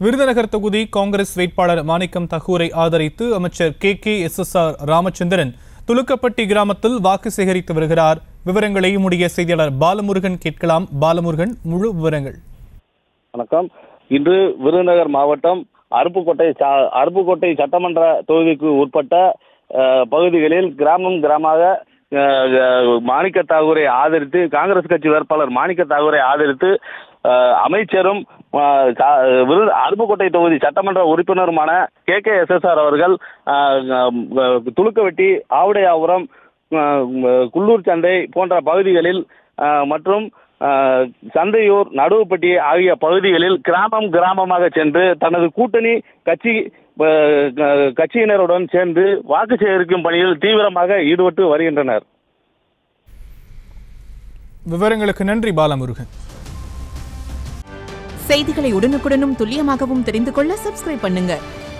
விருதுநகர் தொகுதி காங்கிரஸ் வேட்பாளர் மாணிக்கம் தகூரை ஆதரித்து அமைச்சர் K K S S R Ramachandran Thulukkapatti கிராமத்தில் வாக்கு சேகரித்து வருகிறார் விவரங்களை உடைய செய்தியாளர் பாலமுருகன் கேட்கலாம் பாலமுருகன் முழு விவரங்கள் வணக்கம் இன்று விருதுநகர் மாவட்டம் அருப்புக்கோட்டை ச- அருப்புக்கோட்டை சட்டமன்ற தொகுதிக்கு உட்பட்ட அஹ், பகுதிகளில் கிராமம் கிராமமாக அஹ், அஹ், மாணிக்க தாகூரை ஆதரித்து காங்கிரஸ் கட்சி வேட்பாளர் மாணிக்க தாகூரை ஆதரித்து அஹ், அமைச்சரும் அஹ், சா- விருது அருப்புக்கோட்டை தொகுதி சட்டமன்ற உறுப்பினருமான கே கே எஸ்எஸ்ஆர் அவர்கள் அஹ், அஹ், துலுக்கவெட்டி ஆவுடையாபுரம் அஹ், குள்ளூர் சந்தை போன்ற பகுதிகளில் அஹ், மற்றும் அஹ், சந்தையூர் நடுவுப்பட்டி ஆகிய பகுதிகளில் கிராமம் கிராமமாக சென்று தனது கூட்டணி கட்சி அஹ், க- கட்சியினருடன் சேர்ந்து வாக்கு சேகரிக்கும் பணியில் தீவிரமாக ஈடுபட்டு வருகின்றனர் விவரங்களுக்கு நன்றி பாலமுருகன் செய்திகளை உடனுக்குடனும் துல்லியமாகவும் தெரிந்து கொள்ள சப்ஸ்கிரைப் பண்ணுங்க